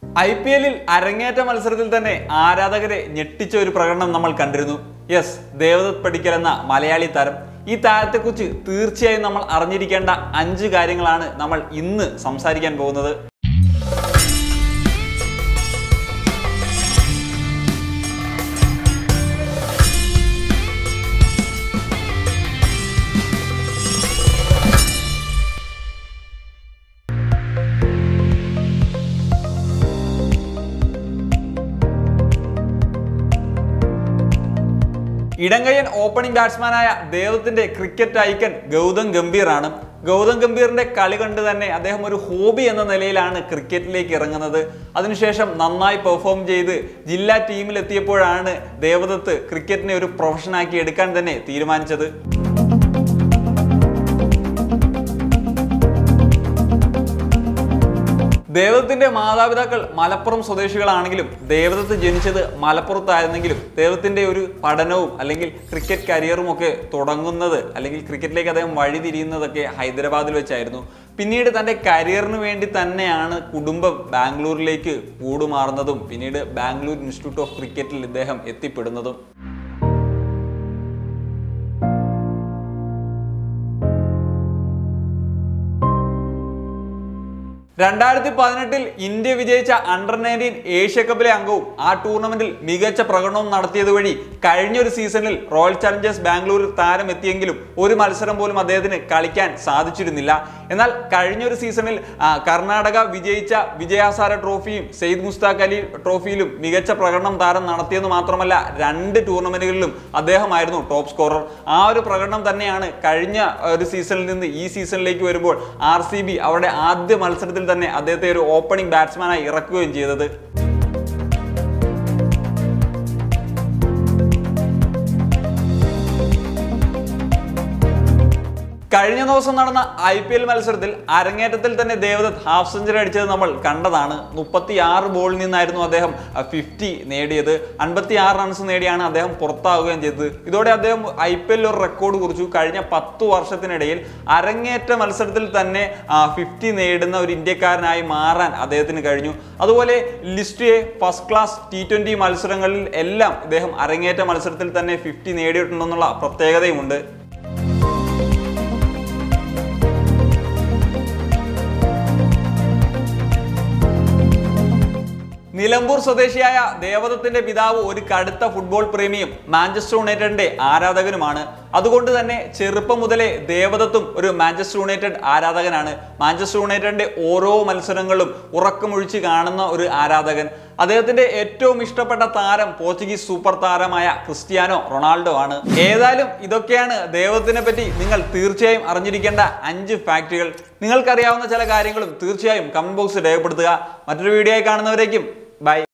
I P എല്ലിൽ അരങ്ങേറ്റ മത്സരത്തിൽ തന്നെ ആരാധകരെ ഞെട്ടിച്ച ഒരു പ്രകടനം നമ്മൾ കണ്ടിരുന്നു യെസ് ദേവദത്ത് പടിക്കൽ എന്ന മലയാളി താരം ഈ താരത്തെക്കുറിച്ച് തീർച്ചയായും നമ്മൾ അറിഞ്ഞിരിക്കേണ്ട അഞ്ച് കാര്യങ്ങളാണ് നമ്മൾ ഇന്ന് സംസാരിക്കാൻ പോകുന്നത് ഇടങ്കയ്യൻ ഓപ്പണിംഗ് ബാറ്റ്സ്മാനായ ദേവത്തിന്റെ ക്രിക്കറ്റ് ഐക്കൺ ഗൗതം ഗംഭീർ ആണ് ഗൗതം ഗംഭീറിന്റെ കളി കണ്ട് തന്നെ അദ്ദേഹം ഒരു ഹോബി എന്ന നിലയിലാണ് ക്രിക്കറ്റിലേക്ക് ഇറങ്ങുന്നത് അതിനുശേഷം നന്നായി പെർഫോം ചെയ്ത് ജില്ലാ ടീമിലെത്തിയപ്പോഴാണ് ദേവദത്ത് ക്രിക്കറ്റിനെ ഒരു പ്രൊഫഷനാക്കി എടുക്കാൻ തന്നെ തീരുമാനിച്ചത് ദേവദത്തിന്റെ മാതാപിതാക്കൾ മലപ്പുറം സ്വദേശികളാണെങ്കിലും ദേവദത്ത് ജനിച്ചത് മലപ്പുറത്തായിരുന്നെങ്കിലും ദേവത്തിന്റെ ഒരു പഠനവും അല്ലെങ്കിൽ ക്രിക്കറ്റ് കരിയറും ഒക്കെ തുടങ്ങുന്നത് അല്ലെങ്കിൽ ക്രിക്കറ്റിലേക്ക് അദ്ദേഹം വഴിതിരിയുന്നതൊക്കെ ഹൈദരാബാദിൽ വെച്ചായിരുന്നു പിന്നീട് തന്റെ കരിയറിന് വേണ്ടി തന്നെയാണ് കുടുംബം ബാംഗ്ലൂരിലേക്ക് കൂടുമാറുന്നതും പിന്നീട് ബാംഗ്ലൂർ ഇൻസ്റ്റിറ്റ്യൂട്ട് ഓഫ് ക്രിക്കറ്റിൽ ഇദ്ദേഹം എത്തിപ്പെടുന്നതും രണ്ടായിരത്തി പതിനെട്ടിൽ ഇന്ത്യ വിജയിച്ച അണ്ടർ നയൻറ്റീൻ ഏഷ്യ കപ്പിലെ അംഗവും ആ ടൂർണമെന്റിൽ മികച്ച പ്രകടനവും നടത്തിയത് വഴി കഴിഞ്ഞൊരു സീസണിൽ റോയൽ ചലഞ്ചേഴ്സ് ബാംഗ്ലൂരിൽ താരം എത്തിയെങ്കിലും ഒരു മത്സരം പോലും അദ്ദേഹത്തിന് കളിക്കാൻ സാധിച്ചിരുന്നില്ല എന്നാൽ കഴിഞ്ഞൊരു സീസണിൽ ആ, കർണാടക വിജയിച്ച വിജയാസാര ട്രോഫിയും സെയ്ദ് മുസ്താഖ് അലി ട്രോഫിയിലും മികച്ച പ്രകടനം താരം നടത്തിയെന്ന് മാത്രമല്ല രണ്ട് ടൂർണമെന്റുകളിലും അദ്ദേഹമായിരുന്നു ടോപ്പ് സ്കോറർ ആ ഒരു പ്രകടനം തന്നെയാണ് കഴിഞ്ഞ ഒരു സീസണിൽ നിന്ന് ഈ സീസണിലേക്ക് വരുമ്പോൾ ആർ സി ബി അവരുടെ ആദ്യ മത്സരത്തിൽ തന്നെ അദ്ദേഹത്തെ ഒരു ഓപ്പണിംഗ് ബാറ്റ്സ്മാനായി ഇറക്കുകയും ചെയ്തത് കഴിഞ്ഞ ദിവസം നടന്ന ഐ പി എൽ മത്സരത്തിൽ അരങ്ങേറ്റത്തിൽ തന്നെ ദേവദത്ത് ഹാഫ് സെഞ്ചുറി അടിച്ചത് നമ്മൾ കണ്ടതാണ് മുപ്പത്തി ആറ് ബോളിൽ നിന്നായിരുന്നു അദ്ദേഹം ഫിഫ്റ്റി നേടിയത് അൻപത്തി ആറ് റൺസ് നേടിയാണ് അദ്ദേഹം പുറത്താവുകയും ചെയ്തത് ഇതോടെ അദ്ദേഹം ഐ പി എല്ലിൽ ഒരു റെക്കോർഡ് കുറിച്ചു കഴിഞ്ഞ പത്ത് വർഷത്തിനിടയിൽ അരങ്ങേറ്റ മത്സരത്തിൽ തന്നെ ഫിഫ്റ്റി നേടുന്ന ഒരു ഇന്ത്യക്കാരനായി മാറാൻ അദ്ദേഹത്തിന് കഴിഞ്ഞു അതുപോലെ list A first class T twenty മത്സരങ്ങളിൽ എല്ലാം ഇദ്ദേഹം അരങ്ങേറ്റ മത്സരത്തിൽ തന്നെ ഫിഫ്റ്റി നേടിയിട്ടുണ്ടെന്നുള്ള പ്രത്യേകതയുമുണ്ട് നിലമ്പൂർ സ്വദേശിയായ ദേവദത്തിന്റെ പിതാവ് ഒരു കടുത്ത ഫുട്ബോൾ പ്രേമിയും മാഞ്ചസ്റ്റർ യുണൈറ്റഡിന്റെ ആരാധകനുമാണ് അതുകൊണ്ട് തന്നെ ചെറുപ്പം മുതലേ ദേവദത്തും ഒരു മാഞ്ചസ്റ്റർ യുണൈറ്റഡ് ആരാധകനാണ് മാഞ്ചസ്റ്റർ യുണൈറ്റഡിന്റെ ഓരോ മത്സരങ്ങളും ഉറക്കമൊഴിച്ച് കാണുന്ന ഒരു ആരാധകൻ അദ്ദേഹത്തിന്റെ ഏറ്റവും ഇഷ്ടപ്പെട്ട താരം പോർച്ചുഗീസ് സൂപ്പർ താരമായ ക്രിസ്ത്യാനോ റൊണാൾഡോ ആണ് ഏതായാലും ഇതൊക്കെയാണ് ദേവദത്തിനെ പറ്റി നിങ്ങൾ തീർച്ചയായും അറിഞ്ഞിരിക്കേണ്ട അഞ്ച് ഫാക്റ്റുകൾ നിങ്ങൾക്കറിയാവുന്ന ചില കാര്യങ്ങളും തീർച്ചയായും കമന്റ് ബോക്സിൽ രേഖപ്പെടുത്തുക മറ്റൊരു വീഡിയോ ആയി കാണുന്നവരേക്കും ബൈ